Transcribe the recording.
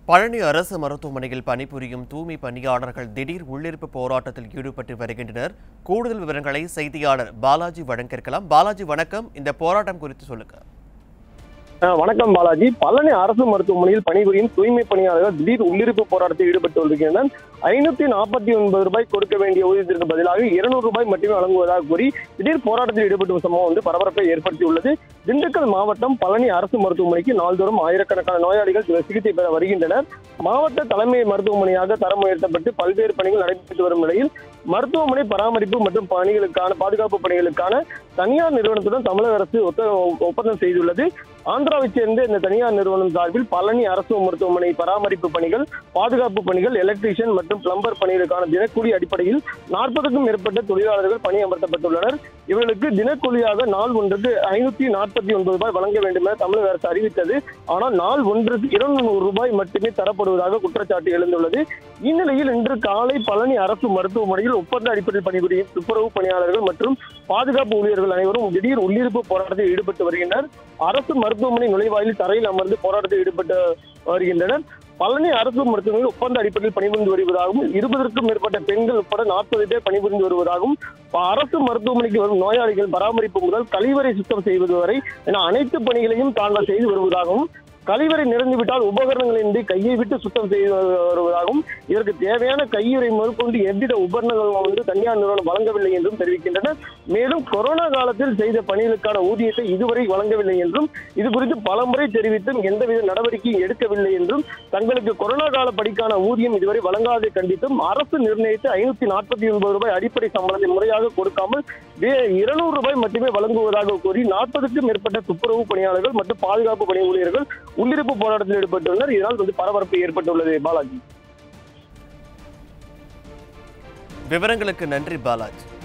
பழனி அரசு மருத்துவமனையில் பணிபுரியும் தூய்மை பணியாளர்கள் திடீர் உள்ளிருப்பு போராட்டத்தில் ஈடுபட்டு வருகின்றனர் கூடுதல் விவரங்களை செய்தியாளர் பாலாஜி வழங்க இருக்கலாம் பாலாஜி வணக்கம் இந்த போராட்டம் குறித்து சொல்லுங்க அஹ் வணக்கம் பாலாஜி பழனி அரசு மருத்துவமனையில் பணிபுரியும் தூய்மை பணியாளர்கள் திடீர் உள்ளிருப்பு போராட்டத்தில் ஈடுபட்டு வருகின்றனர் ஐநூத்தி நாற்பத்தி ஒன்பது ரூபாய் கொடுக்க வேண்டிய ஊதியத்திற்கு பதிலாக இருநூறு ரூபாய் மட்டுமே வழங்குவதாக கூறி திடீர் போராட்டத்தில் ஈடுபடும் சம்பவம் வந்து பரபரப்பை ஏற்படுத்தியுள்ளது திண்டுக்கல் மாவட்டம் பழனி அரசு மருத்துவமனைக்கு நாள்தோறும் ஆயிரக்கணக்கான நோயாளிகள் சிகிச்சை பெற வருகின்றனர் மாவட்ட தலைமை மருத்துவமனையாக தரம் உயர்த்தப்பட்டு பல்வேறு பணிகள் நடைபெற்று வரும் நிலையில் மருத்துவமனை பராமரிப்பு மற்றும் பணிகளுக்கான பாதுகாப்பு பணிகளுக்கான தனியார் நிறுவனத்துடன் தமிழக அரசு ஒத்த ஒப்பந்தம் செய்துள்ளது ஆந்திராவைச் சேர்ந்த இந்த தனியார் நிறுவனம் சார்பில் பழனி அரசு மருத்துவமனை பராமரிப்பு பணிகள் பாதுகாப்பு பணிகள் எலக்ட்ரீஷியன் மற்றும் பிளம்பர் பணிகளுக்கான தினக்கூலி அடிப்படையில் நாற்பதுக்கும் மேற்பட்ட தொழிலாளர்கள் பணியமர்த்தப்பட்டுள்ளனர் இவர்களுக்கு தினக்கூலியாக நாள் ஒன்றுக்கு ஐநூத்தி நாற்பத்தி ஒன்பது ரூபாய் வழங்க வேண்டும் என தமிழக அரசு அறிவித்தது ஆனால் நாள் ஒன்றுக்கு இருநூறு ரூபாய் மட்டுமே தரப்படுவதாக குற்றச்சாட்டு எழுந்துள்ளது இந்நிலையில் இன்று காலை பழனி அரசு மருத்துவமனையில் ஒப்பந்த அடிப்படையில் பணிபுரியும் துப்புரவு பணியாளர்கள் மற்றும் பாதுகாப்பு ஊழியர்கள் அனைவரும் திடீர் உள்ளிருப்பு போராட்டத்தில் ஈடுபட்டு வருகின்றனர் அரசு மருத்துவமனை நுழைவாயில் தரையில் அமர்ந்து போராட்டத்தில் ஈடுபட்டு வருகின்றனர் பழனி அரசு மருத்துவமனையில் ஒப்பந்த அடிப்படையில் பணிபுரிந்து வருவதாகவும் இருபதற்கும் மேற்பட்ட பெண்கள் உட்பட நாற்பது பேர் பணிபுரிந்து வருவதாகவும் அரசு மருத்துவமனைக்கு வரும் நோயாளிகள் பராமரிப்பு முதல் கழிவறை சுத்தம் செய்வது வரை என அனைத்து பணிகளையும் தாங்கள் செய்து வருவதாகவும் கழிவறை நிறைந்துவிட்டால் உபகரணங்களின்றி கையை விட்டு சுத்தம் செய்து வருவதாகவும் இதற்கு தேவையான கையுறை முதற்கொண்டு எவ்வித உபகரணங்களும் வந்து தனியார் நிறுவனம் வழங்கவில்லை என்றும் தெரிவிக்கின்றனர் மேலும் கொரோனா காலத்தில் செய்த பணிகளுக்கான ஊதியத்தை இதுவரை வழங்கவில்லை என்றும் இது குறித்து பலமுறை தெரிவித்தும் எந்தவித நடவடிக்கையும் எடுக்கவில்லை என்றும் தங்களுக்கு கொரோனா கால படிக்கான ஊதியம் இதுவரை வழங்காததை கண்டித்தும் அரசு நிர்ணயித்து ஐநூத்தி நாற்பத்தி ஒன்பது ரூபாய் அடிப்படை சம்பளத்தை முறையாக கொடுக்காமல் இருநூறு ரூபாய் மட்டுமே வழங்குவதாக கூறி நாற்பதுக்கும் மேற்பட்ட துப்புரவு பணியாளர்கள் மற்றும் பாதுகாப்பு பணி ஊழியர்கள் உள்ளிருப்பு போராட்டத்தில் ஈடுபட்டுள்ளனர் இதனால் வந்து பரபரப்பு ஏற்பட்டுள்ளது பாலாஜி விவரங்களுக்கு நன்றி பாலாஜி